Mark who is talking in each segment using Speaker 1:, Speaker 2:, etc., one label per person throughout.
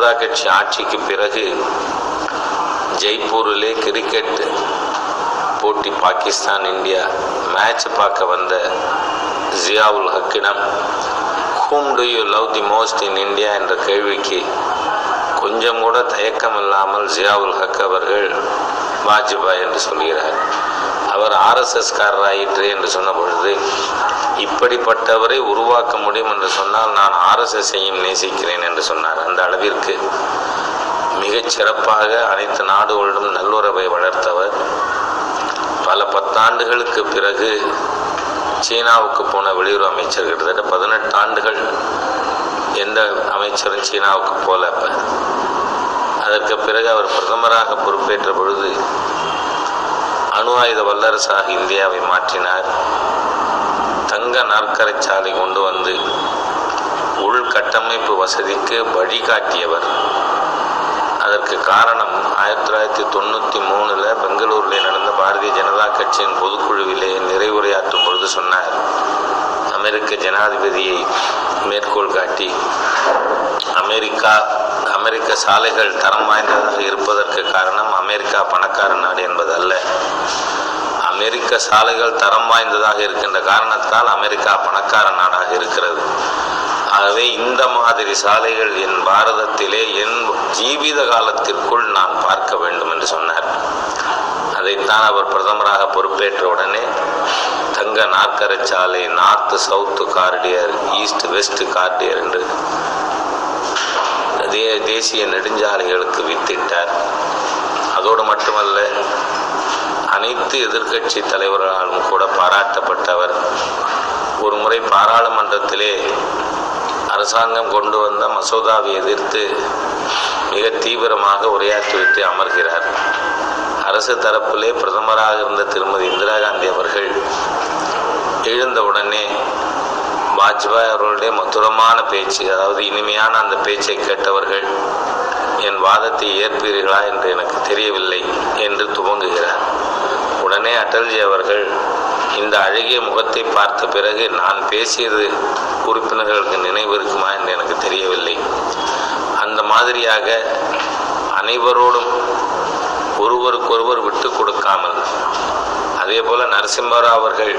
Speaker 1: ஜனதா கட்சி ஆட்சிக்கு பிறகு ஜெய்ப்பூரிலே கிரிக்கெட் போட்டி பாகிஸ்தான் இந்தியா மேட்ச் பார்க்க வந்த ஜியாவுல் ஹக்கிடம் who do you love the most in India என்ற கேள்விக்கு கொஞ்சம் கூட தயக்கம் இல்லாமல் ஜியாவுல் ஹக் அவர்கள் வாஜ்பாய் என்று சொல்கிறார் அவர் ஆர்எஸ்எஸ் காரராயிற்று என்று சொன்ன பொழுது இப்படிப்பட்டவரை உருவாக்க முடியும் என்று சொன்னால் நான் ஆர்எஸ்எஸ்ஸையும் நேசிக்கிறேன் என்று சொன்னார் அந்த அளவிற்கு மிகச் சிறப்பாக அனைத்து நாடுகளிலும் நல்லுறவை வளர்த்தவர் பல பத்தாண்டுகளுக்கு பிறகு சீனாவுக்கு போன வெளியுறவு அமைச்சர் கிட்டத்தட்ட பதினெட்டு ஆண்டுகள் எந்த அமைச்சரும் சீனாவுக்கு போல அப்ப அதற்கு பிறகு அவர் பிரதமராக பொறுப்பேற்ற பொழுது அணு ஆயுத வல்லரசாக இந்தியாவை மாற்றினார் தங்க நாற்கரை சாலை கொண்டு வந்து உள்கட்டமைப்பு வசதிக்கு வழிகாட்டியவர் அதற்கு காரணம் ஆயிரத்தி தொள்ளாயிரத்தி தொண்ணூற்றி மூணில் பெங்களூரில் நடந்த பாரதிய ஜனதா கட்சியின் பொதுக்குழுவிலே நிறைவுரையாற்றும் பொழுது சொன்னார் அமெரிக்க ஜனாதிபதியை மேற்கோள் காட்டி அமெரிக்கா அமெரிக்க சாலைகள் தரம் வாய்ந்ததாக இருப்பதற்கு காரணம் அமெரிக்கா பணக்கார நாடு என்பது அல்ல அமெரிக்க சாலைகள் தரம் வாய்ந்ததாக இருக்கின்ற காரணத்தால் அமெரிக்கா பணக்கார நாடாக இருக்கிறது ஆகவே இந்த மாதிரி சாலைகள் என் பாரதத்திலே என் ஜீவித காலத்திற்குள் நான் பார்க்க வேண்டும் என்று சொன்னார் அதைத்தான் அவர் பிரதமராக பொறுப்பேற்ற உடனே தங்க நாற்கரை சாலை north south corridor east west corridor என்று தே தேசிய நெடுஞ்சாலைகளுக்கு வித்திட்டார் அதோடு மட்டுமல்ல அனைத்து எதிர்க்கட்சி தலைவர்களாலும் கூட பாராட்டப்பட்டவர் ஒரு முறை பாராளுமன்றத்திலே அரசாங்கம் கொண்டு வந்த மசோதாவை எதிர்த்து மிக தீவிரமாக உரையாற்றிவிட்டு அமர்கிறார் அரசு தரப்பிலே பிரதமராக இருந்த திருமதி இந்திரா காந்தி அவர்கள் எழுந்தவுடனே வாஜ்பாய் அவர்களுடைய மதுரமான பேச்சு அதாவது இனிமையான அந்த பேச்சை கேட்டவர்கள் என் வாதத்தை ஏற்பீர்களா என்று எனக்கு தெரியவில்லை என்று துவங்குகிறார் உடனே அடல்ஜி அவர்கள் இந்த அழகிய முகத்தை பார்த்த பிறகு நான் பேசியது உறுப்பினர்களுக்கு நினைவு இருக்குமா என்று எனக்கு தெரியவில்லை அந்த மாதிரியாக அனைவரோடும் ஒருவருக்கொருவர் விட்டு கொடுக்காமல் அதே போல நரசிம்மராவ் அவர்கள்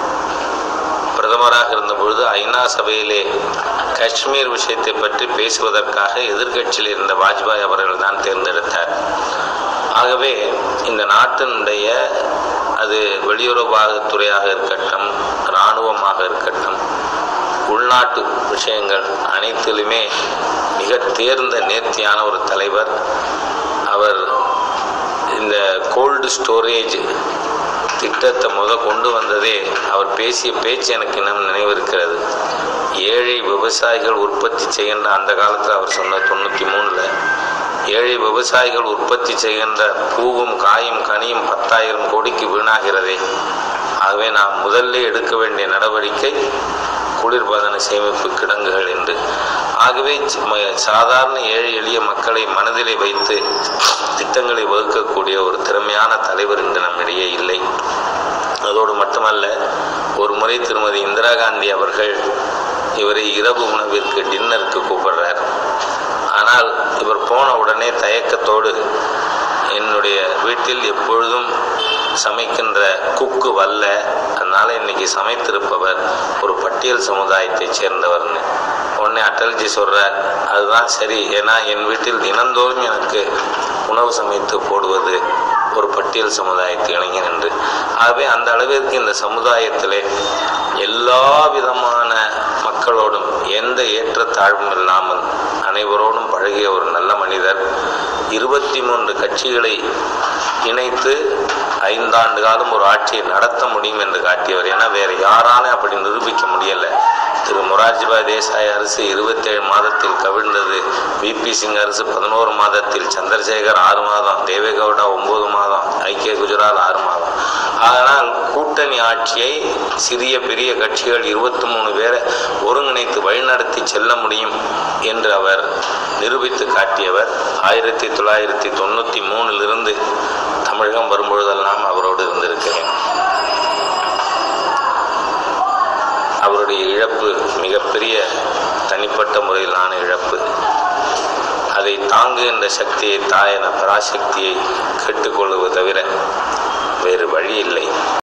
Speaker 1: பிரதமராக இருந்த பொழுது ஐநா சபையிலே காஷ்மீர் விஷயத்தை பற்றி பேசுவதற்காக எதிர்க்கட்சியில் இருந்த வாஜ்பாய் அவர்கள் தான் தேர்ந்தெடுத்தார் ஆகவே இந்த நாட்டினுடைய அது வெளியுறவுத்துறையாக இருக்கட்டும் இராணுவமாக இருக்கட்டும் உள்நாட்டு விஷயங்கள் அனைத்திலுமே மிக தேர்ந்த நேர்த்தியான ஒரு தலைவர் அவர் இந்த கோல்டு ஸ்டோரேஜ் திட்டத்தை முத கொண்டு வந்ததே அவர் பேசிய பேச்சு எனக்கு இன்னும் நினைவிருக்கிறது ஏழை விவசாயிகள் உற்பத்தி செய்கின்ற அந்த காலத்தில் அவர் சொன்ன தொண்ணூற்றி மூணில் ஏழை விவசாயிகள் உற்பத்தி செய்கின்ற பூவும் காயும் கனியும் பத்தாயிரம் கோடிக்கு வீணாகிறதே ஆகவே நாம் முதல்ல எடுக்க வேண்டிய நடவடிக்கை குளிர்பதன சேமிப்பு கிடங்குகள் என்று ஆகவே சாதாரண ஏழை எளிய மக்களை மனதிலே வைத்து திட்டங்களை வகுக்கக்கூடிய ஒரு திறமையான தலைவர் இன்று நம்மிடையே இல்லை அதோடு மட்டுமல்ல ஒரு முறை திருமதி இந்திரா காந்தி அவர்கள் இவரை இரவு உணவிற்கு டின்னருக்கு கூப்பிடுறார் ஆனால் இவர் போன உடனே தயக்கத்தோடு என்னுடைய வீட்டில் எப்பொழுதும் சமைக்கின்ற குக்கு வல்ல அதனால் இன்னைக்கு சமைத்திருப்பவர் ஒரு பட்டியல் சமுதாயத்தைச் சேர்ந்தவர்னு உடனே அட்டல்ஜி சொல்கிறார் அதுதான் சரி ஏன்னா என் வீட்டில் தினந்தோறும் எனக்கு உணவு சமைத்து போடுவது ஒரு பட்டியல் சமுதாயத்து இளைஞன் என்று ஆகவே அந்த அளவிற்கு இந்த சமுதாயத்திலே எல்லா விதமான மக்களோடும் எந்த ஏற்றத்தாழ்வும் இல்லாமல் அனைவரோடும் பழகிய ஒரு நல்ல மனிதர் இருபத்தி மூன்று கட்சிகளை இணைத்து ஐந்தாண்டு காலம் ஒரு ஆட்சியை நடத்த முடியும் என்று காட்டியவர் ஏன்னா வேறு யாராலும் அப்படி நிரூபிக்க முடியலை திரு மொரார்ஜிபாய் தேசாய் அரசு இருபத்தேழு மாதத்தில் கவிழ்ந்தது விபி சிங் அரசு பதினோரு மாதத்தில் சந்திரசேகர் ஆறு மாதம் தேவேகவுடா ஒன்பது மாதம் ஐக்கிய குஜராத் ஆறு மாதம் அதனால் கூட்டணி ஆட்சியை சிறிய பெரிய கட்சிகள் இருபத்தி மூணு பேரை ஒருங்கிணைத்து வழிநடத்தி செல்ல முடியும் என்று அவர் நிரூபித்து காட்டியவர் ஆயிரத்தி தொள்ளாயிரத்தி தொண்ணூற்றி மூணிலிருந்து தமிழகம் வரும்பொழுதெல்லாம் அவரோடு இருந்திருக்கிறேன் அவருடைய இழப்பு மிகப்பெரிய தனிப்பட்ட முறையிலான இழப்பு அதை தாங்குகின்ற சக்தியை தாயன பராசக்தியை கேட்டுக்கொள்வது தவிர வேறு வழி இல்லை